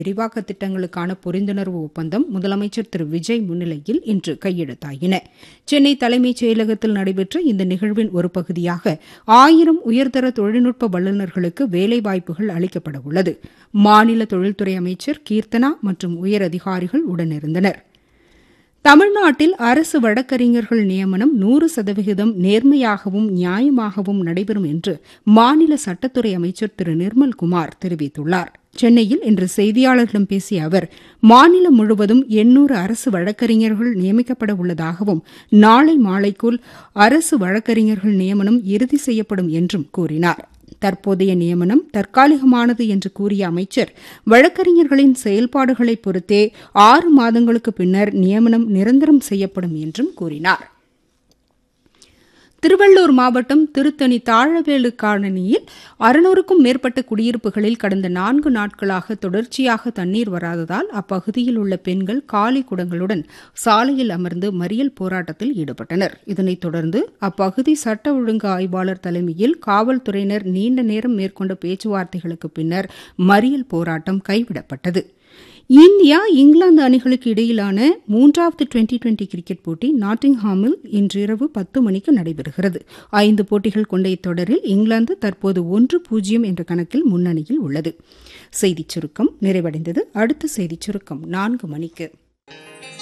விரிவாக்க திட்டங்களுக்கான புரிந்துணர்வு ஒப்பந்தம் முதலமைச்சர் திரு விஜய் முன்னிலையில் இன்று கையெழுத்தாயின சென்னை தலைமைச் செயலகத்தில் நடைபெற்ற இந்த நிகழ்வின் ஒரு பகுதியாக ஆயிரம் உயர்தர தொழில்நுட்ப வல்லுநர்களுக்கு வேலைவாய்ப்புகள் அளிக்கப்பட உள்ளது மாநில தொழில்துறை அமைச்சர் கீர்த்தனா மற்றும் உயரதிகாரிகள் உடனிருந்தனர் தமிழ்நாட்டில் அரசு வழக்கறிஞர்கள் நியமனம் நூறு சதவிகிதம் நேர்மையாகவும் நியாயமாகவும் நடைபெறும் என்று மாநில சட்டத்துறை அமைச்சர் திரு நிர்மல்குமார் தெரிவித்துள்ளார் சென்னையில் இன்று செய்தியாளர்களிடம் பேசிய அவர் மாநிலம் முழுவதும் எண்ணூறு அரசு வழக்கறிஞர்கள் நியமிக்கப்பட உள்ளதாகவும் நாளை மாலைக்குள் அரசு வழக்கறிஞர்கள் நியமனம் இறுதி செய்யப்படும் என்றும் கூறினார் தற்போதைய நியமனம் தற்காலிகமானது என்று கூறிய அமைச்சர் வழக்கறிஞர்களின் செயல்பாடுகளை பொறுத்தே ஆறு மாதங்களுக்கு பின்னர் நியமனம் நிரந்தரம் செய்யப்படும் என்றும் கூறினார் திருவள்ளூர் மாவட்டம் திருத்தணி தாழவேலு காலனியில் அறுநூறுக்கும் மேற்பட்ட குடியிருப்புகளில் கடந்த நான்கு நாட்களாக தொடர்ச்சியாக தண்ணீர் வராததால் அப்பகுதியில் உள்ள பெண்கள் காலி குடங்களுடன் சாலையில் அமர்ந்து மறியல் போராட்டத்தில் ஈடுபட்டனர் இதனைத் தொடர்ந்து அப்பகுதி சட்ட ஒழுங்கு ஆய்வாளர் தலைமையில் காவல்துறையினர் நீண்ட நேரம் மேற்கொண்ட பேச்சுவார்த்தைகளுக்கு பின்னர் மறியல் போராட்டம் கைவிடப்பட்டது இந்தியா இங்கிலாந்து அணிகளுக்கு இடையிலான மூன்றாவது டுவெண்டி டுவெண்டி கிரிக்கெட் போட்டி நாட்டிங்ஹாமில் இன்றிரவு பத்து மணிக்கு நடைபெறுகிறது ஐந்து போட்டிகள் கொண்ட இத்தொடரில் இங்கிலாந்து தற்போது ஒன்று பூஜ்ஜியம் என்ற கணக்கில் முன்னணியில் உள்ளது செய்திச் சுருக்கம் நிறைவடைந்தது அடுத்த செய்திச் சுருக்கம் நான்கு மணிக்கு